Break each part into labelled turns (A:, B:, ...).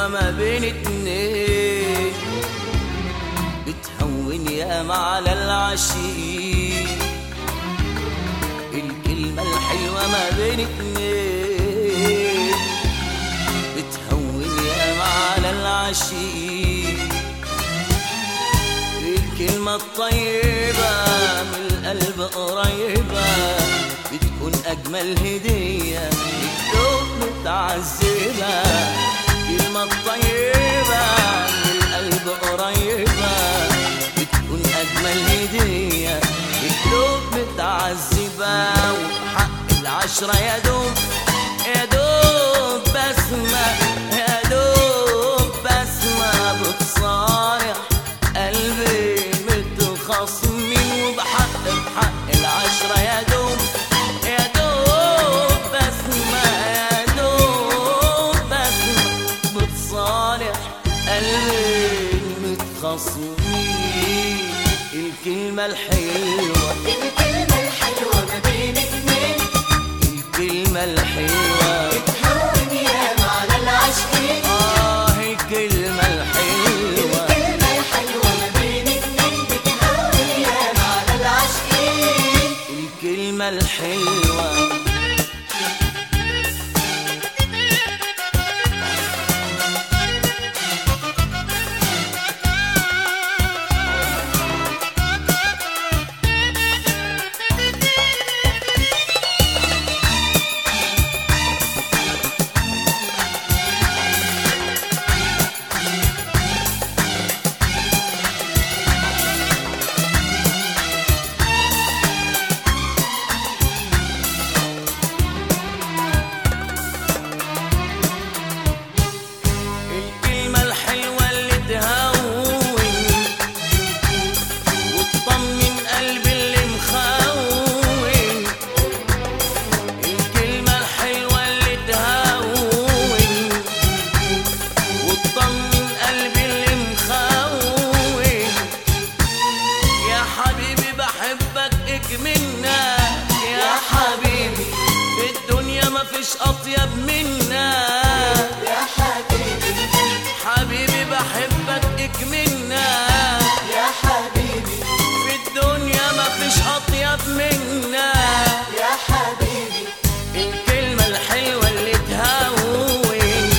A: الحلوة ما بين اتنين بتهون ياما على العشيق الكلمة الحلوة ما بين اتنين بتهون ياما على العشيق الكلمة الطيبة من القلب قريبة بتكون أجمل هدية للقلوب متعذبة الكلمة الطيبة من القلب قريبة بتكون أجمل هدية للقلوب متعذبة وحق العشرة يا دوب يا دوب بسمة يا دوب بسمة بتصارع قلبي متخصمين وبحق بحق العشرة يا دوب يا دوب بسمة يا دوب بسمة بتصالح قلبي متخصمين الكلمة الحلوة
B: الكلمة الحلوة ما بين اتنين
A: الكلمة الحلوة
B: بتهون ياما على العاشقين
A: آه الكلمة الحلوة
B: الكلمة الحلوة ما بين اتنين بتهون ياما على العاشقين
A: الكلمة الحلوة الكلمة الحلوة اللي تهون وتطمن قلبي اللي مخون الكلمة الحلوة اللي تهون وتطمن قلبي اللي مخون يا حبيبي بحبك اكملنا يا حبيبي في الدنيا مفيش أطيب منا
B: يا حبيبي
A: حبيبي بحبك اكملنا
B: يا حبيبي
A: في الدنيا مفيش اطيب منا
B: يا حبيبي
A: الكلمة الحلوة اللي تهون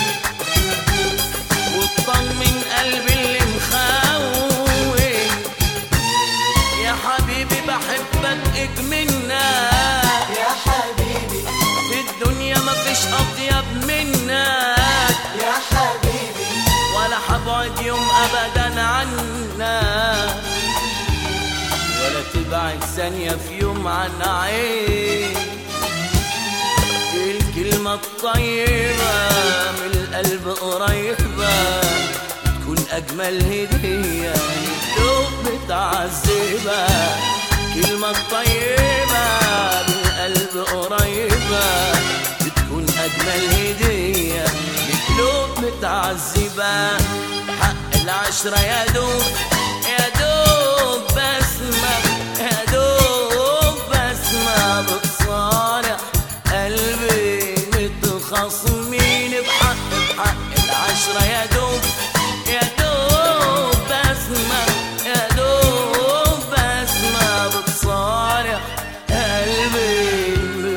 A: وتطمن قلبي اللي مخون يا حبيبي بحبك اكملنا
B: يا حبيبي
A: في الدنيا مفيش اطيب منا
B: يا حبيبي
A: ولا حبعد يوم ابدا عنا ولا تبعد ثانية في يوم عن عين الكلمة الطيبة من القلب قريبة تكون أجمل هدية للقلوب متعذبة كلمة طيبة من القلب قريبة بتكون أجمل هدية لقلوب متعذبة حق العشرة يا دوب يا دوب بسمة يا دوب بسمة بتصارع قلبي متخصمين بحق بحق العشرة يا دوب يا دوب بسمة يا دوب بسمة بتصارع قلبي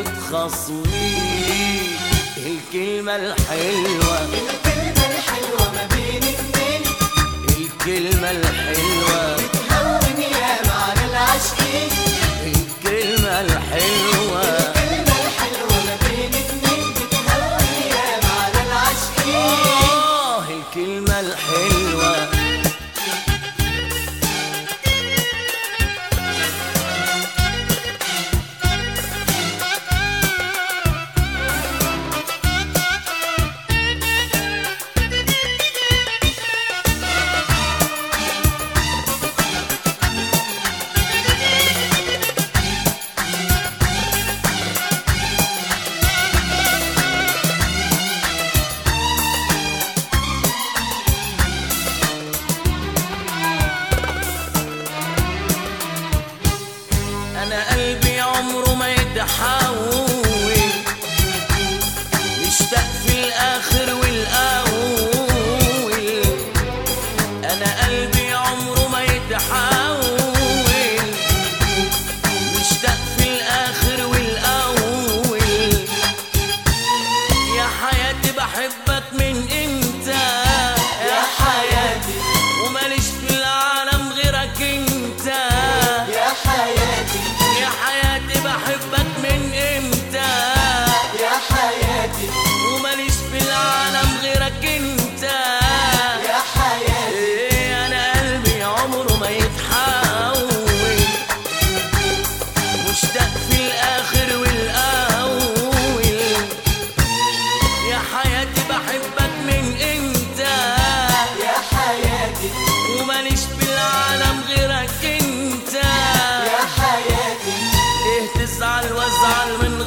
A: متخصمين الكلمة الحلوة
B: الكلمة الحلوة ما بين اتنين
A: الكلمة الحلوة
B: بتهون ياما على العاشقين
A: الكلمة الحلوة
B: الكلمة الحلوة ما بين اتنين بتهون ياما على العاشقين
A: آه الكلمة الحلوة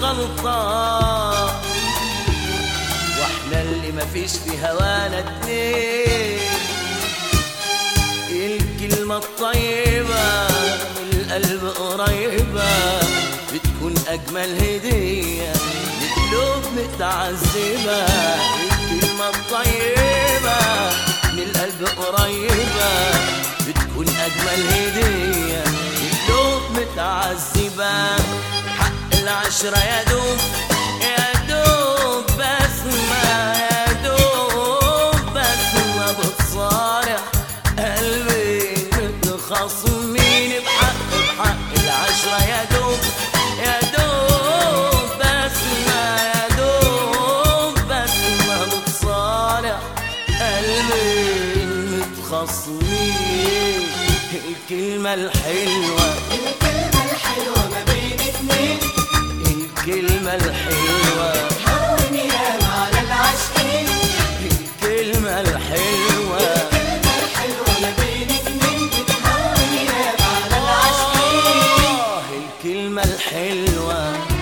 A: غلطان واحنا اللي مفيش في هوانا اتنين الكلمة الطيبة من القلب قريبة بتكون أجمل هدية لقلوب متعذبة الكلمة الطيبة من القلب قريبة بتكون أجمل هدية لقلوب متعذبة حق العشرة يا دوب يا دوب بسمة يا دوب بسمة بتصارع قلبي متخاصمين بحق بحق العشرة يا دوب يا دوب بسمة يا دوب بسمة بتصارع قلبي متخاصمين الكلمة الحلوة
B: الكلمة الحلوة ما بين اتنين
A: الكلمة الحلوة
B: هون ياما على العاشقين
A: الكلمة الحلوة
B: الكلمة الحلوة ما بين اتنين بتهون ياما على العاشقين
A: آه الكلمة الحلوة